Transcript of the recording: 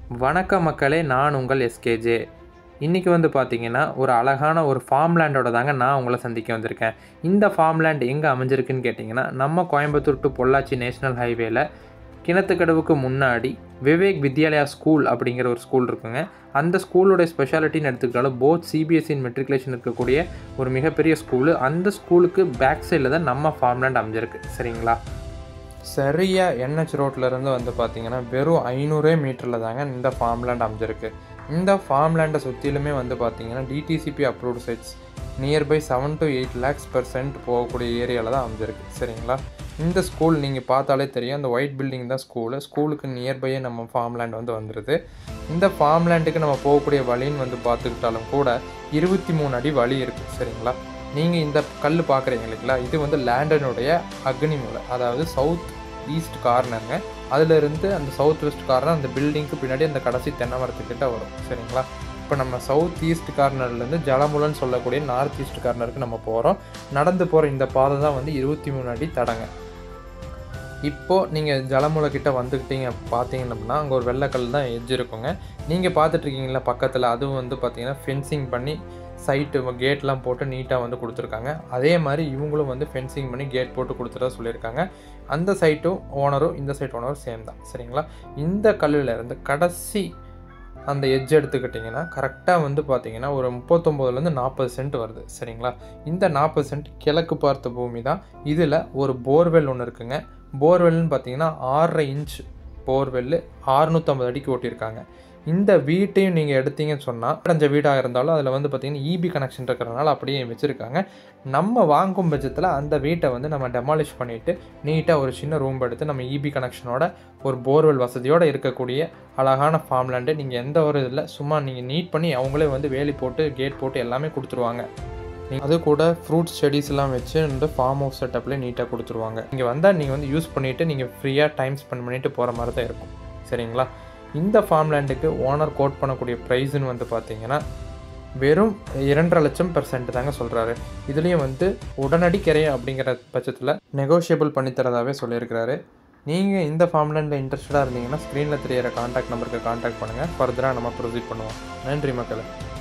வணக்கம் மக்களே நான் உங்கள் எஸ்கேஜே இன்றைக்கி வந்து பார்த்தீங்கன்னா ஒரு அழகான ஒரு ஃபார்ம் லேண்டோட தாங்க நான் உங்களை சந்திக்க வந்திருக்கேன் இந்த ஃபார்ம் லேண்ட் எங்கே அமைஞ்சிருக்குன்னு கேட்டிங்கன்னா நம்ம கோயம்புத்தூர் டு பொள்ளாச்சி நேஷனல் ஹைவேல கிணத்துக்கடவுக்கு முன்னாடி விவேக் வித்யாலயா ஸ்கூல் அப்படிங்கிற ஒரு ஸ்கூல் இருக்குங்க அந்த ஸ்கூலோட ஸ்பெஷாலிட்டின்னு எடுத்துக்கிட்டாலும் போத் சிபிஎஸ்சி மெட்ரிகுலேஷன் இருக்கக்கூடிய ஒரு மிகப்பெரிய ஸ்கூலு அந்த ஸ்கூலுக்கு பேக் சைடில் தான் நம்ம ஃபார்ம் லேண்ட் அமைஞ்சிருக்கு சரிங்களா சரியாக என்ஹெச் ரோட்லேருந்து வந்து பார்த்தீங்கன்னா வெறும் ஐநூறே மீட்டரில் தாங்க இந்த ஃபார்ம் லேண்ட் அமைஞ்சிருக்கு இந்த ஃபார்ம் லேண்டை சுற்றிலுமே வந்து பார்த்தீங்கன்னா DTCP approved sites nearby seven to eight lakhs percent போகக்கூடிய ஏரியாவில் தான் அமைஞ்சிருக்கு சரிங்களா இந்த ஸ்கூல் நீங்கள் பார்த்தாலே தெரியும் அந்த ஒயிட் பில்டிங் தான் ஸ்கூலு ஸ்கூலுக்கு நியர்பையே நம்ம ஃபார்ம் லேண்ட் வந்து வந்துடுது இந்த ஃபார்ம் லேண்டுக்கு நம்ம போகக்கூடிய வழின்னு வந்து பார்த்துக்கிட்டாலும் கூட இருபத்தி மூணு அடி வழி இருக்குது சரிங்களா நீங்கள் இந்த கல் பார்க்குறீங்க இல்லைங்களா இது வந்து லேண்டனுடைய அக்னி மூலை அதாவது சவுத் ஈஸ்ட் கார்னருங்க அதிலிருந்து அந்த சவுத் வெஸ்ட் கார்னர் அந்த பில்டிங்க்கு பின்னாடி அந்த கடைசி தென்னை மரத்துக்கிட்ட வரும் சரிங்களா இப்போ நம்ம சவுத் ஈஸ்ட் கார்னர்லேருந்து ஜலமுலன்னு சொல்லக்கூடிய நார்த் ஈஸ்ட் கார்னருக்கு நம்ம போகிறோம் நடந்து போகிற இந்த பாதை தான் வந்து இருபத்தி மூணு அடி தடங்க இப்போது நீங்கள் ஜலமுலை கிட்ட வந்துக்கிட்டீங்க பார்த்தீங்கன்னா அங்கே ஒரு வெள்ளைக்கல் தான் எட்ஜ் இருக்குங்க நீங்கள் பார்த்துட்ருக்கீங்களா பக்கத்தில் அதுவும் வந்து பார்த்தீங்கன்னா ஃபென்சிங் பண்ணி சைட்டு கேட்லாம் போட்டு நீட்டாக வந்து கொடுத்துருக்காங்க அதே மாதிரி இவங்களும் வந்து ஃபென்சிங் பண்ணி கேட் போட்டு கொடுத்துட்டா சொல்லியிருக்காங்க அந்த சைட்டும் ஓனரும் இந்த சைட் ஓனரும் சேம் தான் சரிங்களா இந்த கல்லில் இருந்து கடைசி அந்த எட்ஜ் எடுத்துக்கிட்டிங்கன்னா கரெக்டாக வந்து பார்த்தீங்கன்னா ஒரு முப்பத்தொம்போதுலேருந்து நாற்பது சென்ட் வருது சரிங்களா இந்த நாற்பது சென்ட் கிழக்கு பார்த்த பூமி தான் இதில் ஒரு போர்வெல் ஒன்று இருக்குங்க போர்வெல்னு பார்த்தீங்கன்னா ஆறரை இன்ச் போர்வெல்லு ஆறுநூற்றம்பது அடிக்கு ஓட்டியிருக்காங்க இந்த வீட்டையும் நீங்கள் எடுத்தீங்கன்னு சொன்னால் அடைஞ்ச வீடாக இருந்தாலும் அதில் வந்து பார்த்திங்கன்னா இபி கனெக்ஷன் இருக்கிறதுனால அப்படியே வச்சுருக்காங்க நம்ம வாங்கும் பட்சத்தில் அந்த வீட்டை வந்து நம்ம டெமாலிஷ் பண்ணிவிட்டு நீட்டாக ஒரு சின்ன ரூம் எடுத்து நம்ம இபி கனெக்ஷனோட ஒரு போர்வெல் வசதியோடு இருக்கக்கூடிய அழகான ஃபார்ம் லேண்டு நீங்கள் எந்த ஒரு இதில் சும்மா நீங்கள் நீட் பண்ணி அவங்களே வந்து வேலி போட்டு கேட் போட்டு எல்லாமே கொடுத்துருவாங்க அது கூட ஃப்ரூட்ஸ் செடிஸ்லாம் வச்சு இந்த ஃபார்ம் ஹவுஸ் செட்டப்லேயே நீட்டாக கொடுத்துருவாங்க இங்கே வந்தால் நீங்கள் வந்து யூஸ் பண்ணிவிட்டு நீங்கள் ஃப்ரீயாக டைம் ஸ்பெண்ட் பண்ணிவிட்டு போகிற மாதிரி தான் இருக்கும் சரிங்களா இந்த ஃபார்ம் லேண்டுக்கு ஓனர் கோட் பண்ணக்கூடிய ப்ரைஸுன்னு வந்து பார்த்தீங்கன்னா வெறும் இரண்டரை லட்சம் பெர்சென்ட் தாங்க சொல்கிறாரு இதுலேயும் வந்து உடனடி கிரையம் அப்படிங்கிற பட்சத்தில் நெகோஷியபிள் பண்ணித்தரதாகவே சொல்லியிருக்கிறாரு நீங்கள் இந்த ஃபார்ம் லேண்டில் இன்ட்ரெஸ்டடாக இருந்தீங்கன்னா ஸ்க்ரீனில் தெரியிற காண்டாக்ட் நம்பருக்கு காண்டாக்ட் பண்ணுங்கள் ஃபர்தராக நம்ம ப்ரொசீட் பண்ணுவோம் நன்றி மக்களே